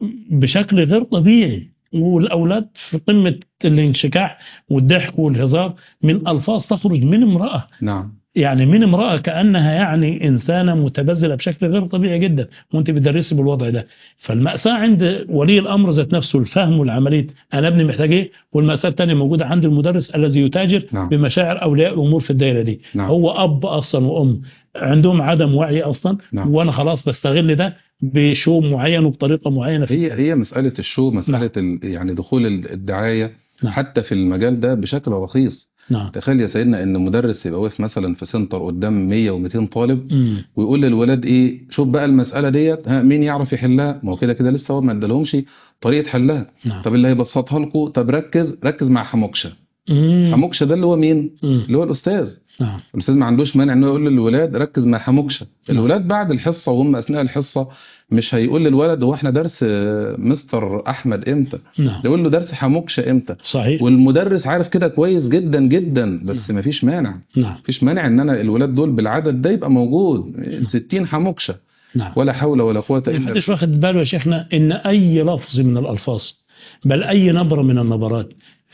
بشكل غير طبيعي والاولاد في قمه الانشكاح والضحك والهزار من الفاظ تخرج من امراه نعم يعني من امرأة كأنها يعني إنسانة متبذلة بشكل غير طبيعي جدا وأنت بتدرسي بالوضع ده فالمأساة عند ولي الأمر ذات نفسه الفهم والعملية أنا ابني محتاج إيه والمأساة الثانية موجودة عند المدرس الذي يتاجر نعم. بمشاعر أولياء الأمور في الدائرة دي نعم. هو أب أصلا وأم عندهم عدم وعي أصلا نعم. وأنا خلاص بستغل ده بشو معين وبطريقة معينة في هي هي مساله الشو مساله ال- يعني دخول ال- الدعايه نعم. حتى في المجال ده بشكل رخيص نعم تخيل يا سيدنا ان مدرس يبقى واقف مثلا في سنتر قدام 100 و200 طالب مم. ويقول للولاد ايه شوف بقى المساله ديت ها مين يعرف يحلها ما هو كده كده لسه هو ما ادالهمش طريقه حلها نعم طب اللي هيبسطها لكم طب ركز ركز مع حموكشه مم. حموكشه ده اللي هو مين مم. اللي هو الاستاذ نعم الاستاذ ما عندوش مانع انه يقول للولاد ركز ما يحمكش نعم. الولاد بعد الحصه وهم اثناء الحصه مش هيقول للولد هو احنا درس آه، مستر احمد امتى نعم يقول له درس حموكشه امتى صحيح والمدرس عارف كده كويس جدا جدا بس ما فيش مانع نعم مفيش مانع ان انا الولاد دول بالعدد ده يبقى موجود 60 حموكشه نعم ولا حول ولا قوه الا محدش واخد باله يا شيخنا ان اي لفظ من الالفاظ بل اي نبره من النبرات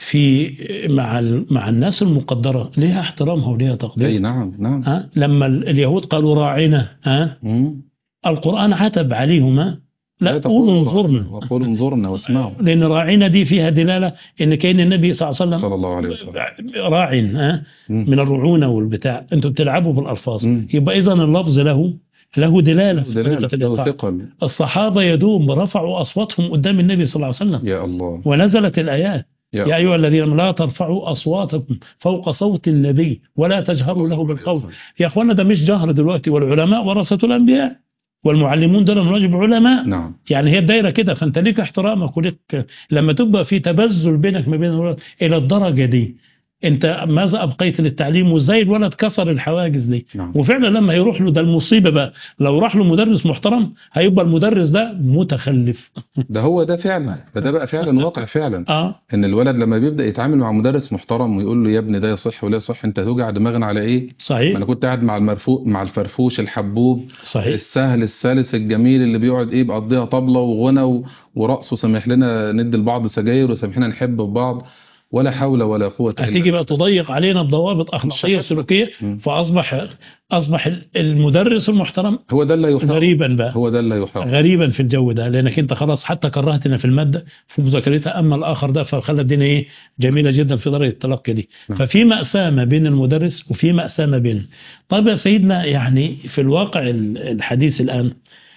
في مع ال- مع الناس المقدره ليها احترامها وليها اي تقديرها نعم نعم ها لما ال- اليهود قالوا راعنا ها مم. القران عتب عليهم ها لا قولوا انظرنا وقولوا انظرنا واسمعوا لان راعنا دي فيها دلاله ان كان النبي صلى الله عليه وسلم صلى الله عليه وسلم راع ها مم. من الرعونه والبتاع انتوا بتلعبوا بالالفاظ مم. يبقى اذا اللفظ له له دلاله في دلالة طريقة له الإيقاع. ثقل الصحابه يدوم رفعوا اصواتهم قدام النبي صلى الله عليه وسلم يا الله ونزلت الايات يا يا ايها الذين آمنوا لا ترفعوا اصواتكم فوق صوت النبي ولا تجهروا له بالقول يا اخوانا ده مش جهر دلوقتي والعلماء ورثه الانبياء والمعلمون دول من واجب علماء نعم يعني هي الدايره كده فانت ليك احترامك وليك لما تبقى في تبذل بينك ما بين الولد الى الدرجه دي انت ماذا ابقيت للتعليم وازاي الولد كسر الحواجز دي نعم وفعلا لما يروح له ده المصيبه بقى لو راح له مدرس محترم هيبقى المدرس ده متخلف ده هو ده فعلا ده, ده بقى فعلا واقع فعلا اه ان الولد لما بيبدا يتعامل مع مدرس محترم ويقول له يا ابني ده يصح ولا يصح انت توجع دماغنا على ايه ما صحيح انا كنت قاعد مع المرفوق مع الفرفوش الحبوب صحيح السهل السلس الجميل اللي بيقعد ايه بقضيها طبلة وغنى و- ورقص وسامح لنا ندي لبعض سجاير وسامحنا نحب بعض ولا حول ولا قوة إلا هتيجي بقى تضيق علينا بضوابط اخلاقيه وسلوكيه مم. فاصبح اصبح المدرس المحترم هو ده اللي يحق غريبا بقى هو ده اللي يحق غريبا في الجو ده لانك انت خلاص حتى كرهتنا في الماده في مذاكرتها اما الاخر ده فخلى الدنيا ايه جميله جدا في درجه التلقي دي نعم. ففي ماساه ما بين المدرس وفي ماساه ما بين طيب يا سيدنا يعني في الواقع ال- الحديث الان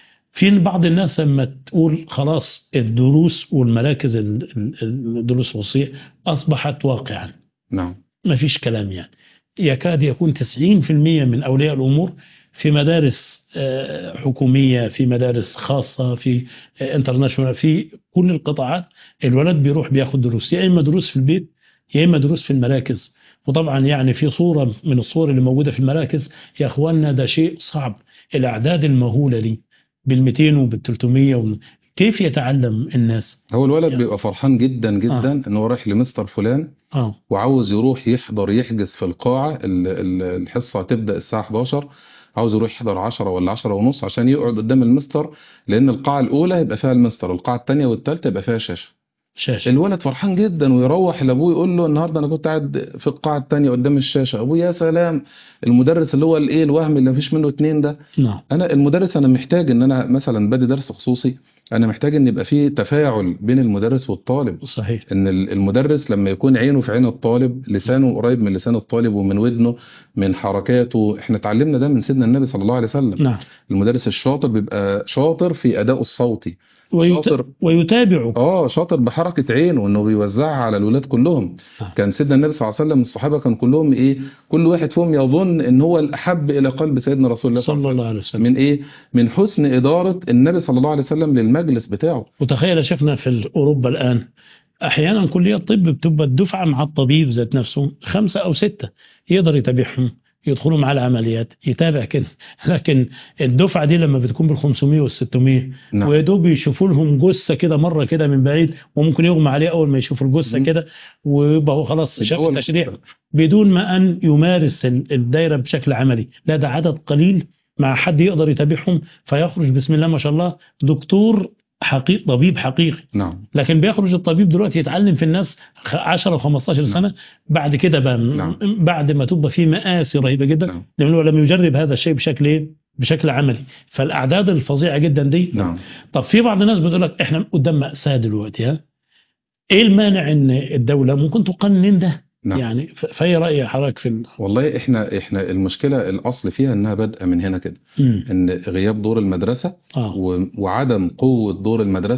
في بعض الناس لما تقول خلاص الدروس والمراكز ال- ال- الدروس الخصوصيه اصبحت واقعا نعم ما فيش كلام يعني يكاد يكون 90% من أولياء الأمور في مدارس آه، حكومية في مدارس خاصة في انترناشونال في كل القطاعات الولد بيروح بياخد دروس يا إما دروس في البيت يا إما دروس في المراكز وطبعا يعني في صورة من الصور اللي موجودة في المراكز يا أخواننا ده شيء صعب الأعداد المهولة دي بال200 وبال300 كيف يتعلم الناس؟ هو الولد يعني- بيبقى فرحان جدا جدا ان هو رايح لمستر فلان اه وعاوز يروح يحضر يحجز في القاعة ال- ال- الحصة هتبدأ الساعة 11 عاوز يروح يحضر 10 ولا 10 ونص عشان يقعد قدام المستر لأن القاعة الأولى هيبقى فيها المستر والقاعة الثانية والثالثة يبقى فيها شاشة شاشة الولد فرحان جدا ويروح لأبوه يقول له النهاردة أنا كنت قاعد في القاعة الثانية قدام الشاشة أبوه يا سلام المدرس اللي هو الإيه الوهم اللي مفيش منه اتنين ده نعم انا المدرس انا محتاج ان انا مثلا بدي درس خصوصي انا محتاج ان يبقى فيه تفاعل بين المدرس والطالب صحيح ان ال- المدرس لما يكون عينه في عين الطالب لسانه قريب من لسان الطالب ومن ودنه من حركاته احنا اتعلمنا ده من سيدنا النبي صلى الله عليه وسلم نعم المدرس الشاطر بيبقى شاطر في ادائه الصوتي ويت... شاطر ويتابعه اه شاطر بحركه عينه انه بيوزعها على الولاد كلهم نعم. كان سيدنا النبي صلى الله عليه وسلم الصحابه كان كلهم ايه كل واحد فيهم يظن ان هو الاحب الى قلب سيدنا رسول الله صلى الله صلى عليه وسلم الله عليه وسلم من ايه من حسن اداره النبي صلى الله عليه وسلم للمجلس بتاعه وتخيل يا شيخنا في اوروبا الان احيانا كليه الطب بتبقى الدفعه مع الطبيب ذات نفسه خمسه او سته يقدر يتابعهم يدخلوا مع العمليات يتابع كده لكن الدفعه دي لما بتكون بال 500 وال 600 نعم ويا دوب يشوفوا لهم جثه كده مره كده من بعيد وممكن يغمى عليه اول ما يشوفوا الجثه مم. كده ويبقى هو خلاص شاف هو التشريح المستقبل. بدون ما ان يمارس ال- الدايره بشكل عملي لا ده عدد قليل مع حد يقدر يتابعهم فيخرج بسم الله ما شاء الله دكتور حقيقي طبيب حقيقي نعم لكن بيخرج الطبيب دلوقتي يتعلم في الناس خ- 10 و15 سنه بعد كده بقى نعم. بعد ما تبقى في مآسي رهيبه جدا نعم لانه لم يجرب هذا الشيء بشكل ايه؟ بشكل عملي فالاعداد الفظيعه جدا دي نعم طب في بعض الناس بتقول لك احنا قدام مأساة دلوقتي ها ايه المانع ان الدوله ممكن تقنن ده نعم يعني ف- فاي راي حضرتك في ال... والله احنا احنا المشكله الاصل فيها انها بادئه من هنا كده مم. ان غياب دور المدرسه اه و- وعدم قوه دور المدرسه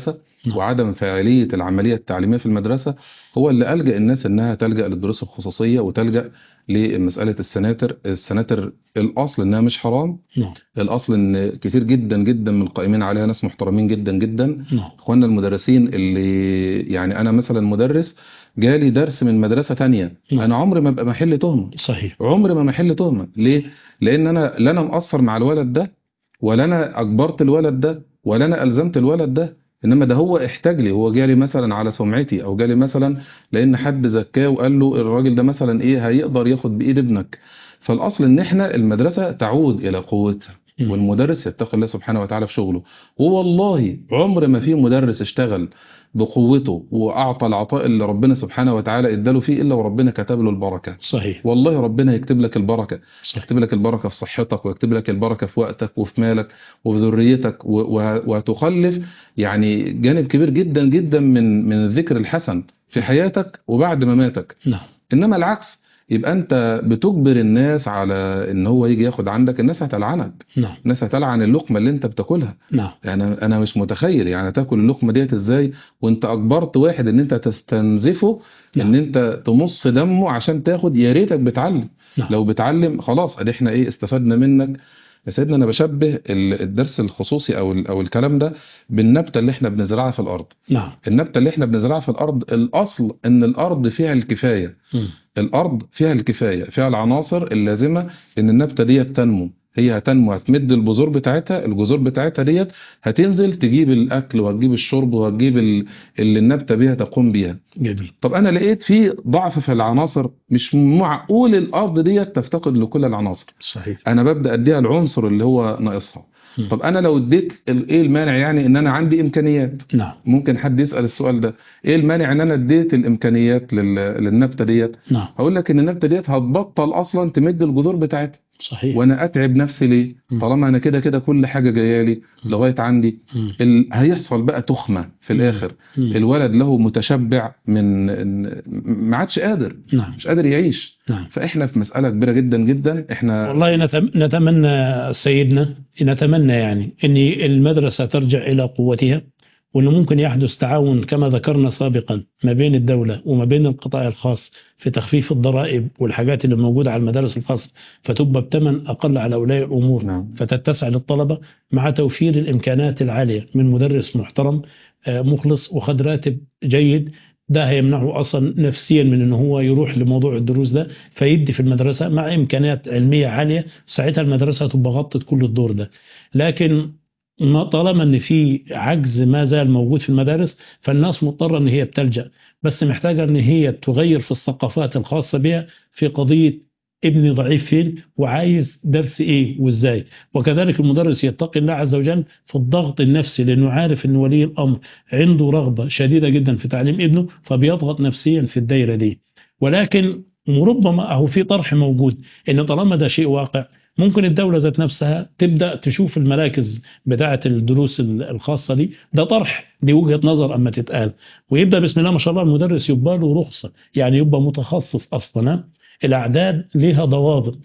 نعم. وعدم فاعليه العمليه التعليميه في المدرسه هو اللي الجا الناس انها تلجا للدروس الخصوصيه وتلجا لمساله السناتر السناتر الاصل انها مش حرام نعم الاصل ان كتير جدا جدا من القائمين عليها ناس محترمين جدا جدا نعم اخواننا المدرسين اللي يعني انا مثلا مدرس جالي درس من مدرسه تانية نعم. انا عمري ما ابقى محل تهمه صحيح عمري ما محل تهمه ليه لان انا لا انا مقصر مع الولد ده ولا انا اجبرت الولد ده ولا انا الزمت الولد ده انما ده هو احتاج لي هو جالي مثلا على سمعتي او جالي مثلا لان حد زكاه وقال له الراجل ده مثلا ايه هيقدر ياخد بايد ابنك فالاصل ان احنا المدرسه تعود الى قوتها مم. والمدرس يتقي الله سبحانه وتعالى في شغله ووالله عمر ما في مدرس اشتغل بقوته واعطى العطاء اللي ربنا سبحانه وتعالى اداله فيه الا وربنا كتب له البركه صحيح والله ربنا يكتب لك البركه صحيح يكتب لك البركه في صحتك ويكتب لك البركه في وقتك وفي مالك وفي ذريتك و- و- وهتخلف يعني جانب كبير جدا جدا من من الذكر الحسن في حياتك وبعد مماتك نعم انما العكس يبقى انت بتجبر الناس على ان هو يجي ياخد عندك الناس هتلعنك نعم الناس هتلعن اللقمه اللي انت بتاكلها نعم يعني انا مش متخيل يعني تاكل اللقمه ديت ازاي وانت اجبرت واحد ان انت تستنزفه نعم. ان انت تمص دمه عشان تاخد يا ريتك بتعلم نعم. لو بتعلم خلاص ادي احنا ايه استفدنا منك يا سيدنا انا بشبه ال- الدرس الخصوصي او ال- او الكلام ده بالنبته اللي احنا بنزرعها في الارض نعم النبته اللي احنا بنزرعها في الارض الاصل ان الارض فيها الكفايه مم. الارض فيها الكفايه فيها العناصر اللازمه ان النبته ديت تنمو هي هتنمو هتمد البذور بتاعتها الجذور بتاعتها ديت هتنزل تجيب الاكل وهتجيب الشرب وهتجيب ال- اللي النبته بيها تقوم بيها جميل طب انا لقيت في ضعف في العناصر مش معقول الارض ديت تفتقد لكل العناصر صحيح انا ببدا اديها العنصر اللي هو ناقصها مم. طب انا لو اديت ال- ايه المانع يعني ان انا عندي امكانيات نعم ممكن حد يسال السؤال ده ايه المانع ان انا اديت الامكانيات لل- للنبته ديت نعم هقول لك ان النبته ديت هتبطل اصلا تمد الجذور بتاعتها صحيح وانا اتعب نفسي ليه مم. طالما انا كده كده كل حاجه جايه لي لغايه عندي مم. ال... هيحصل بقى تخمه في مم. الاخر مم. الولد له متشبع من إن- ما عادش قادر نعم مش قادر يعيش نعم فاحنا في مساله كبيره جدا جدا احنا والله نتم- نتمنى سيدنا نتمنى يعني ان المدرسه ترجع الى قوتها وانه ممكن يحدث تعاون كما ذكرنا سابقا ما بين الدوله وما بين القطاع الخاص في تخفيف الضرائب والحاجات اللي موجوده على المدارس الخاصه فتبقى بثمن اقل على اولياء الامور نعم فتتسع للطلبه مع توفير الامكانات العاليه من مدرس محترم آه، مخلص وخد راتب جيد ده هيمنعه اصلا نفسيا من ان هو يروح لموضوع الدروس ده فيدي في المدرسه مع امكانيات علميه عاليه ساعتها المدرسه هتبقى غطت كل الدور ده لكن ما طالما ان في عجز ما زال موجود في المدارس فالناس مضطره ان هي بتلجا بس محتاجه ان هي تغير في الثقافات الخاصه بها في قضيه ابني ضعيف فين وعايز درس ايه وازاي وكذلك المدرس يتقي الله عز وجل في الضغط النفسي لانه عارف ان ولي الامر عنده رغبه شديده جدا في تعليم ابنه فبيضغط نفسيا في الدايره دي ولكن ربما هو في طرح موجود ان طالما ده شيء واقع ممكن الدولة ذات نفسها تبدأ تشوف المراكز بتاعة الدروس الخاصة دي ده طرح دي وجهة نظر أما تتقال ويبدأ بسم الله ما شاء الله المدرس يبقى له رخصة يعني يبقى متخصص أصلا الأعداد لها ضوابط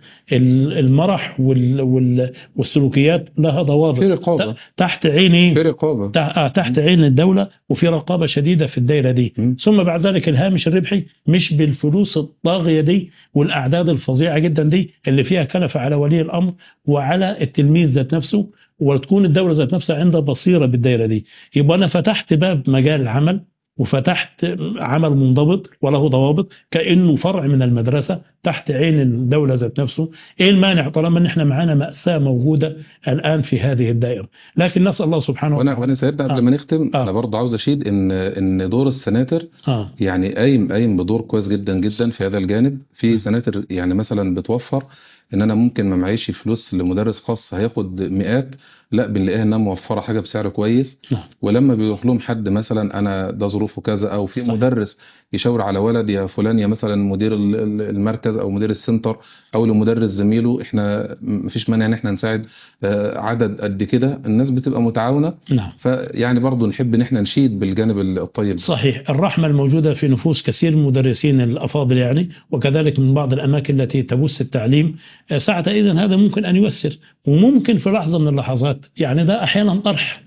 المرح وال وال والسلوكيات لها ضوابط في رقابه تحت عيني في رقابه تحت عين الدولة وفي رقابة شديدة في الدائرة دي م. ثم بعد ذلك الهامش الربحي مش بالفلوس الطاغية دي والأعداد الفظيعة جدا دي اللي فيها كلفة على ولي الأمر وعلى التلميذ ذات نفسه وتكون الدولة ذات نفسها عندها بصيرة بالدائرة دي يبقى أنا فتحت باب مجال العمل وفتحت عمل منضبط وله ضوابط كانه فرع من المدرسه تحت عين الدوله ذات نفسه، ايه المانع طالما ان احنا معانا ماساه موجوده الان في هذه الدائره، لكن نسال الله سبحانه وانا وانا سيدنا قبل آه. ما نختم آه. انا برضه عاوز اشيد ان ان دور السناتر اه يعني قايم قايم بدور كويس جدا جدا في هذا الجانب في سناتر يعني مثلا بتوفر ان انا ممكن ما معيش فلوس لمدرس خاص هياخد مئات لا بنلاقيها انها موفره حاجه بسعر كويس نعم. ولما بيروح لهم حد مثلا انا ده ظروفه كذا او في صحيح. مدرس يشاور على ولد يا فلان يا مثلا مدير ال- ال- المركز او مدير السنتر او لمدرس زميله احنا مفيش مانع ان احنا نساعد آه، عدد قد كده الناس بتبقى متعاونه نعم فيعني برضو نحب ان احنا نشيد بالجانب الطيب ده. صحيح الرحمة الموجودة في نفوس كثير من المدرسين الأفاضل يعني وكذلك من بعض الأماكن التي تبث التعليم آه، ساعة إذن هذا ممكن أن يؤثر وممكن في لحظة من اللحظات يعني ده أحيانا طرح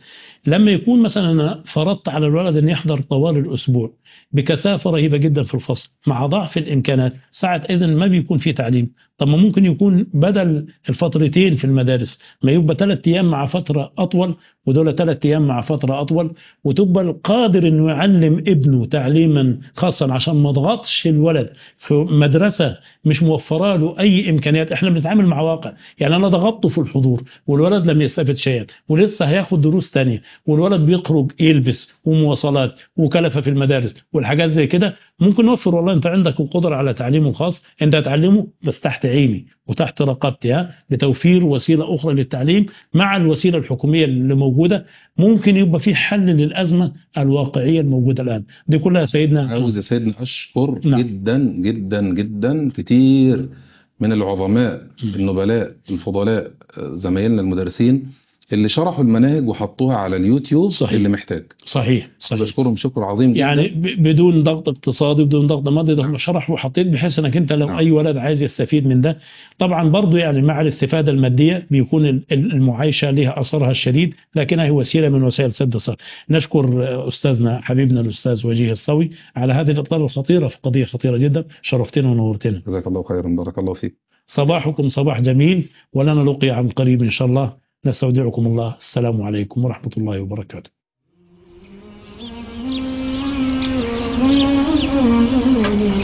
لما يكون مثلا أنا فرضت على الولد أن يحضر طوال الأسبوع بكثافة رهيبة جدا في الفصل مع ضعف الإمكانات ساعة إذن ما بيكون في تعليم طب ما ممكن يكون بدل الفترتين في المدارس ما يبقى ثلاث أيام مع فترة أطول ودول ثلاث أيام مع فترة أطول وتبقى القادر أنه يعلم ابنه تعليما خاصا عشان ما ضغطش الولد في مدرسة مش موفرة له أي إمكانيات إحنا بنتعامل مع واقع يعني أنا ضغطته في الحضور والولد لم يستفد شيئا ولسه هياخد دروس تانية والولد بيخرج يلبس ومواصلات وكلفة في المدارس والحاجات زي كده ممكن نوفر والله انت عندك القدره على تعليمه الخاص انت هتعلمه بس تحت عيني وتحت رقبتي ها بتوفير وسيله اخرى للتعليم مع الوسيله الحكوميه اللي موجوده ممكن يبقى في حل للازمه الواقعيه الموجوده الان دي كلها سيدنا عاوز يا سيدنا اشكر نعم. جدا جدا جدا كتير من العظماء النبلاء الفضلاء زمايلنا المدرسين اللي شرحوا المناهج وحطوها على اليوتيوب صحيح. اللي محتاج صحيح صحيح بشكرهم شكر عظيم جدا يعني ب- بدون ضغط اقتصادي بدون ضغط مادي ده هم شرحوا وحاطين بحيث انك انت لو نعم. اي ولد عايز يستفيد من ده طبعا برضو يعني مع الاستفاده الماديه بيكون ال- ال- المعايشه لها اثرها الشديد لكنها هي وسيله من وسائل سد الصدر نشكر آه، استاذنا حبيبنا الاستاذ وجيه الصوي على هذه الاطلاله الخطيره في قضيه خطيره جدا شرفتنا ونورتنا جزاك الله خيرا بارك الله فيك صباحكم صباح جميل ولنا لقي عن قريب ان شاء الله نستودعكم الله السلام عليكم ورحمه الله وبركاته Thank you.